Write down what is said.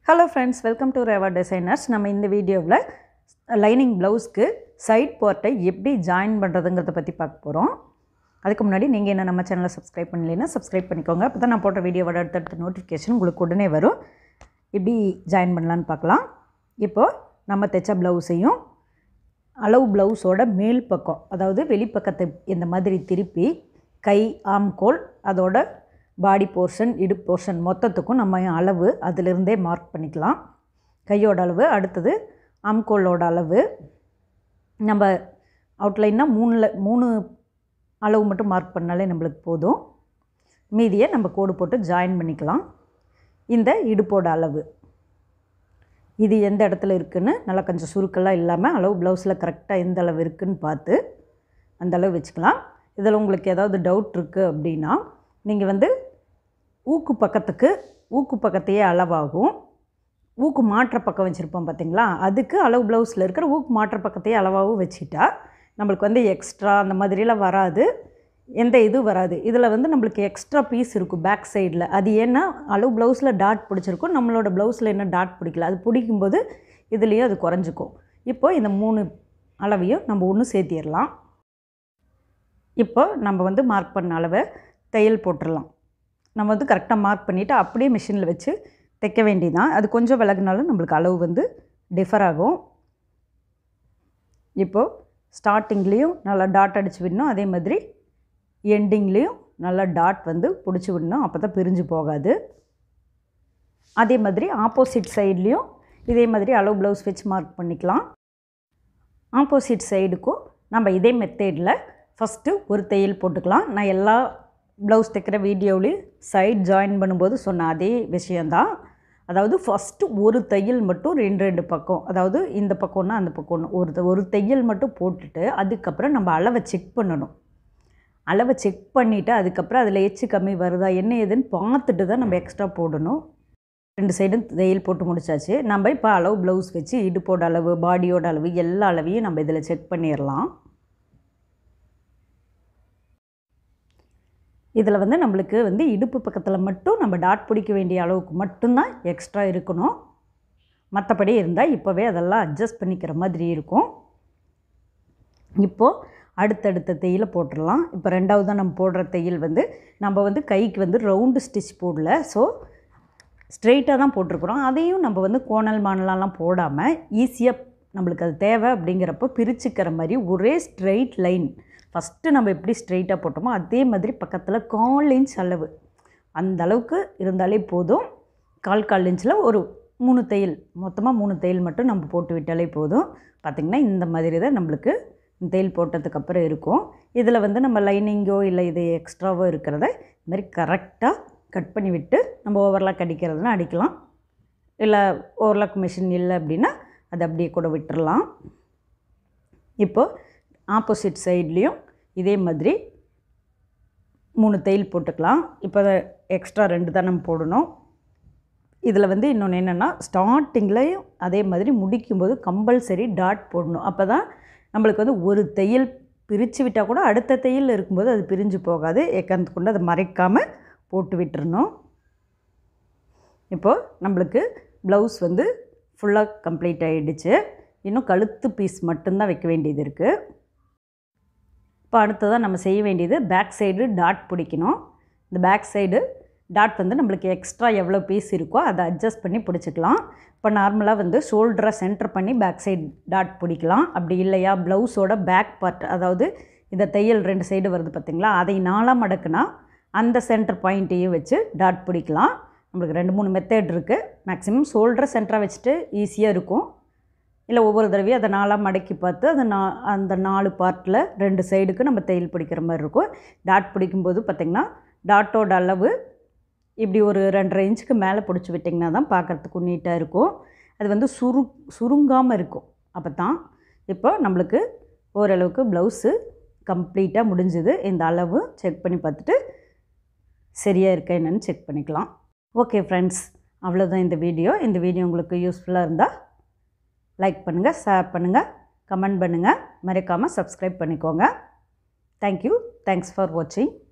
hello friends welcome to Reva designers நம்ம இந்த வீடியோவில் லைனிங் ப்ளவுஸ்க்கு சைட் பார்ட்டை எப்படி ஜாயின் பண்ணுறதுங்கிறத பற்றி பார்க்க போகிறோம் அதுக்கு முன்னாடி நீங்கள் என்ன நம்ம சேனலை சப்ஸ்கிரைப் பண்ணலைன்னா சப்ஸ்கிரைப் பண்ணிக்கோங்க அப்போ தான் நான் போட்ட வீடியோவோட அடுத்தடுத்த நோட்டிஃபிகேஷன் உங்களுக்கு உடனே வரும் எப்படி ஜாயின் பண்ணலான்னு பார்க்கலாம் இப்போது நம்ம தைச்ச ப்ளவுஸையும் அளவு ப்ளவுஸோட மேல் பக்கம் அதாவது வெளிப்பக்கத்தை இந்த மாதிரி திருப்பி கை ஆம்கோல் அதோட பாடி போர்ஷன் இடுப்பு போர்ஷன் மொத்தத்துக்கும் நம்ம அளவு அதிலிருந்தே மார்க் பண்ணிக்கலாம் கையோட அளவு அடுத்தது ஆம்கோலோட அளவு நம்ம அவுட்லைனாக மூணில் மூணு அளவு மட்டும் மார்க் பண்ணாலே நம்மளுக்கு போதும் மீதியை நம்ம கோடு போட்டு ஜாயின் பண்ணிக்கலாம் இந்த இடுப்போட அளவு இது எந்த இடத்துல இருக்குன்னு நல்லா கொஞ்சம் சுருக்கெல்லாம் இல்லாமல் அளவு ப்ளவுஸில் கரெக்டாக எந்த அளவு இருக்குன்னு பார்த்து அந்த அளவு வச்சுக்கலாம் இதில் உங்களுக்கு ஏதாவது டவுட் இருக்குது அப்படின்னா நீங்கள் வந்து ஊக்கு பக்கத்துக்கு ஊக்கு பக்கத்தையே அளவாகும் ஊக்கு மாற்ற பக்கம் வச்சுருப்போம் பார்த்தீங்களா அதுக்கு அளவு ப்ளவுஸில் இருக்கிற ஊக்கு மாற்ற பக்கத்தையே அளவாகவும் வச்சுட்டா நம்மளுக்கு வந்து எக்ஸ்ட்ரா அந்த மாதிரிலாம் வராது எந்த இது வராது இதில் வந்து நம்மளுக்கு எக்ஸ்ட்ரா பீஸ் இருக்கும் பேக் சைடில் அது ஏன்னா அளவு ப்ளவுஸில் டாட் பிடிச்சிருக்கும் நம்மளோட ப்ளவுஸில் என்ன டாட் பிடிக்கல அது பிடிக்கும்போது இதுலேயும் அது குறைஞ்சிக்கும் இப்போ இந்த மூணு அளவையும் நம்ம ஒன்று சேர்த்திடலாம் இப்போ நம்ம வந்து மார்க் பண்ண அளவை தையல் போட்டுடலாம் நம்ம வந்து கரெக்டாக மார்க் பண்ணிவிட்டு அப்படியே மிஷினில் வச்சு தைக்க வேண்டியதான் அது கொஞ்சம் விலகுனாலும் நம்மளுக்கு அளவு வந்து டிஃபர் ஆகும் இப்போது ஸ்டார்டிங்லேயும் நல்லா டாட் அடித்து விடணும் அதே மாதிரி எண்டிங்லேயும் நல்லா டாட் வந்து பிடிச்சி விடணும் அப்போ தான் பிரிஞ்சு போகாது அதே மாதிரி ஆப்போசிட் சைட்லேயும் இதே மாதிரி அளவு ப்ளவுஸ் வச்சு மார்க் பண்ணிக்கலாம் ஆப்போசிட் சைடுக்கும் நம்ம இதே மெத்தேடில் ஃபஸ்ட்டு ஒரு தையல் போட்டுக்கலாம் நான் எல்லா ப்ளவுஸ் தைக்கிற வீடியோவிலையும் சைட் ஜாயின் பண்ணும்போது சொன்ன அதே விஷயந்தான் அதாவது ஃபஸ்ட்டு ஒரு தையல் மட்டும் ரெண்டு ரெண்டு பக்கம் அதாவது இந்த பக்கம்னா அந்த பக்கம் ஒன்று ஒரு ஒரு தையல் மட்டும் போட்டுட்டு அதுக்கப்புறம் நம்ம அளவை செக் பண்ணணும் அளவை செக் பண்ணிவிட்டு அதுக்கப்புறம் அதில் எச்சு கம்மி வருதா என்ன ஏதுன்னு பார்த்துட்டு தான் நம்ம எக்ஸ்ட்ரா போடணும் ரெண்டு சைடும் தையல் போட்டு முடிச்சாச்சு நம்ம இப்போ அளவு ப்ளவுஸ் வச்சு இடுப்போட அளவு பாடியோட அளவு எல்லா அளவையும் நம்ம இதில் செக் பண்ணிடலாம் இதில் வந்து நம்மளுக்கு வந்து இடுப்பு பக்கத்தில் மட்டும் நம்ம டாட் பிடிக்க வேண்டிய அளவுக்கு மட்டும்தான் எக்ஸ்ட்ரா இருக்கணும் மற்றபடி இருந்தால் இப்போவே அதெல்லாம் அட்ஜஸ்ட் பண்ணிக்கிற மாதிரி இருக்கும் இப்போது அடுத்தடுத்த தையலை போட்டுடலாம் இப்போ ரெண்டாவது தான் நம்ம போடுற தையல் வந்து நம்ம வந்து கைக்கு வந்து ரவுண்டு ஸ்டிச் போடல ஸோ ஸ்ட்ரெயிட்டாக தான் போட்டிருக்குறோம் அதையும் நம்ம வந்து கோணல் மானலாம் போடாமல் ஈஸியாக நம்மளுக்கு அது தேவை அப்படிங்கிறப்ப பிரிச்சுக்கிற மாதிரி ஒரே ஸ்ட்ரெயிட் லைன் ஃபஸ்ட்டு நம்ம எப்படி ஸ்ட்ரெயிட்டாக போட்டோமோ அதே மாதிரி பக்கத்தில் கால் இன்ச் அளவு அந்த அளவுக்கு இருந்தாலே போதும் கால் கால் இன்ச்சில் ஒரு மூணு தையல் மொத்தமாக மூணு தையல் மட்டும் நம்ம போட்டு விட்டாலே போதும் பார்த்திங்கன்னா இந்த மாதிரி தான் நம்மளுக்கு தையல் போட்டதுக்கப்புறம் இருக்கும் இதில் வந்து நம்ம லைனிங்கோ இல்லை இது எக்ஸ்ட்ராவோ இருக்கிறத இது மாதிரி கரெக்டாக கட் பண்ணி விட்டு நம்ம ஓவர்லாக் அடிக்கிறதுனா அடிக்கலாம் இல்லை ஓவர்லாக் மிஷின் இல்லை அப்படின்னா அதை அப்படியே கூட விட்டுறலாம் இப்போது ஆப்போசிட் சைட்லேயும் இதே மாதிரி மூணு தையல் போட்டுக்கலாம் இப்போ எக்ஸ்ட்ரா ரெண்டு தான் நம்ம போடணும் இதில் வந்து இன்னொன்று என்னென்னா ஸ்டார்டிங்லேயும் அதே மாதிரி முடிக்கும்போது கம்பல்சரி டாட் போடணும் அப்போ தான் நம்மளுக்கு வந்து ஒரு தையல் பிரித்து விட்டால் கூட அடுத்த தையல் இருக்கும்போது அது பிரிஞ்சு போகாது ஏக்காந்து கொண்டு அதை மறைக்காமல் போட்டு விட்டுறணும் இப்போது நம்மளுக்கு ப்ளவுஸ் வந்து ஃபுல்லாக கம்ப்ளீட் ஆகிடுச்சு இன்னும் கழுத்து பீஸ் மட்டும்தான் வைக்க வேண்டியது இருக்குது இப்போ அடுத்ததாக நம்ம செய்ய வேண்டியது பேக் சைடு டாட் பிடிக்கணும் இந்த பேக் சைடு டாட் வந்து நம்மளுக்கு எக்ஸ்ட்ரா எவ்வளோ பீஸ் இருக்கோ அதை அட்ஜஸ்ட் பண்ணி பிடிச்சிக்கலாம் இப்போ நார்மலாக வந்து ஷோல்டரை சென்டர் பண்ணி பேக் சைடு டாட் பிடிக்கலாம் அப்படி இல்லையா ப்ளவுஸோட பேக் பார்ட் அதாவது இந்த தையல் ரெண்டு சைடு வருது பார்த்திங்களா அதை நாளாக மடக்குனா அந்த சென்டர் பாயிண்ட்டையும் வச்சு டாட் பிடிக்கலாம் நம்மளுக்கு ரெண்டு மூணு மெத்தட் இருக்குது மேக்ஸிமம் ஷோல்டரை சென்டராக வச்சுட்டு ஈஸியாக இருக்கும் இல்லை ஒவ்வொரு தடவையும் அதை நாளாக மடக்கி பார்த்து அந்த நா அந்த நாலு பார்ட்டில் ரெண்டு சைடுக்கு நம்ம தையல் பிடிக்கிற மாதிரி இருக்கும் டாட் பிடிக்கும்போது பார்த்திங்கன்னா டாட்டோட அளவு இப்படி ஒரு ரெண்டரை இன்ச்சுக்கு மேலே பிடிச்சி விட்டிங்கன்னா தான் பார்க்குறதுக்கு நீட்டாக இருக்கும் அது வந்து சுரு சுருங்காமல் இருக்கும் அப்போ தான் இப்போ நம்மளுக்கு ஓரளவுக்கு ப்ளவுஸு கம்ப்ளீட்டாக முடிஞ்சுது இந்த அளவு செக் பண்ணி பார்த்துட்டு சரியாக இருக்கா என்னென்னு செக் பண்ணிக்கலாம் ஓகே ஃப்ரெண்ட்ஸ் அவ்வளோதான் இந்த வீடியோ இந்த வீடியோ உங்களுக்கு யூஸ்ஃபுல்லாக இருந்தால் லைக் பண்ணுங்கள் ஷேர் பண்ணுங்கள் கமெண்ட் பண்ணுங்கள் மறக்காமல் சப்ஸ்கிரைப் பண்ணிக்கோங்க தேங்க்யூ தேங்க்ஸ் ஃபார் வாட்சிங்